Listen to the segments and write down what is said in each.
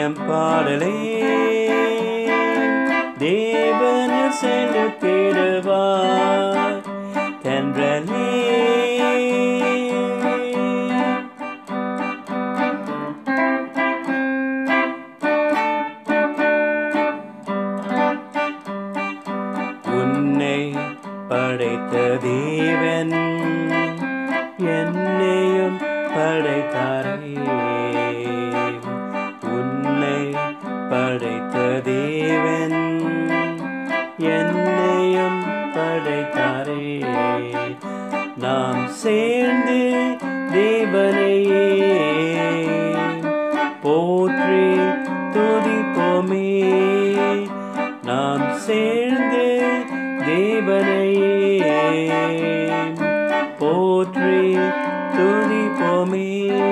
M பாடலே தேவனில் செலுத்திடுவார் தென்றலே உன்னை படைத்த தேவன் என்னையும் படைத்தாரே உன்னை படைத்த தேவன் என்னையும் படைத்தாரே நாம் சேர்ந்து தேவனையே போற்றி துதிப்போமே நாம் சேர்ந்து தேவனையே போற்றி துதிப்போமே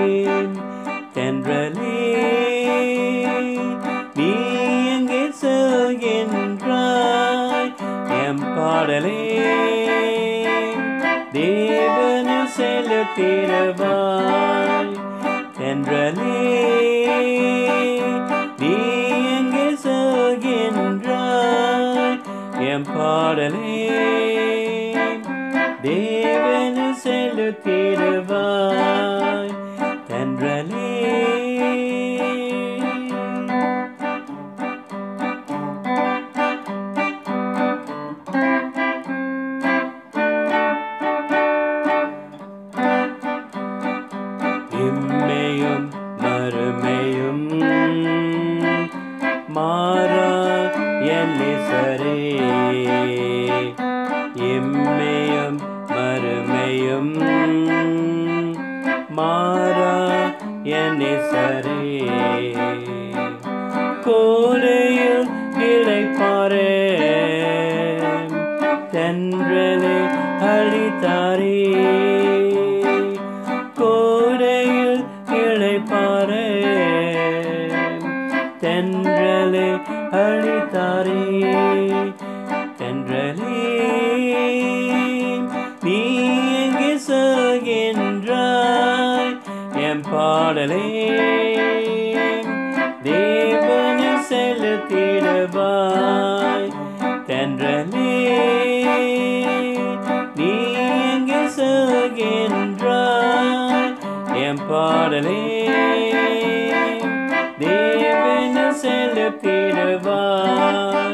தென்றலே நீ எங்கே செல்கின்றாய் எம் பாடலே தேவனில் செலுத்திடுவாய் தென்றலே நீ எங்கே செல்கின்றாய் எம் பாடலே தேவனில் செலுத்திடுவாய் தென்றலே இம்மையும் மறுமையும் மாறா என்னிசரே இம்மையும் மறுமையும் மாறா என்னிசரே கோடையில் இழைப்பாரே தென்றலே அழித்தாரே கோடையில் இழைப்பாரே தென்றலே அழித்தாரே தென்றலே நீ எங்கே செல்கின்றாய் என் பாடலே தேவனில் செலுத்திடுவாய் தென்றலே நீ எங்கே செல்கின்றாய் என் பாடலே தேவனில் செலுத்திடுவாய்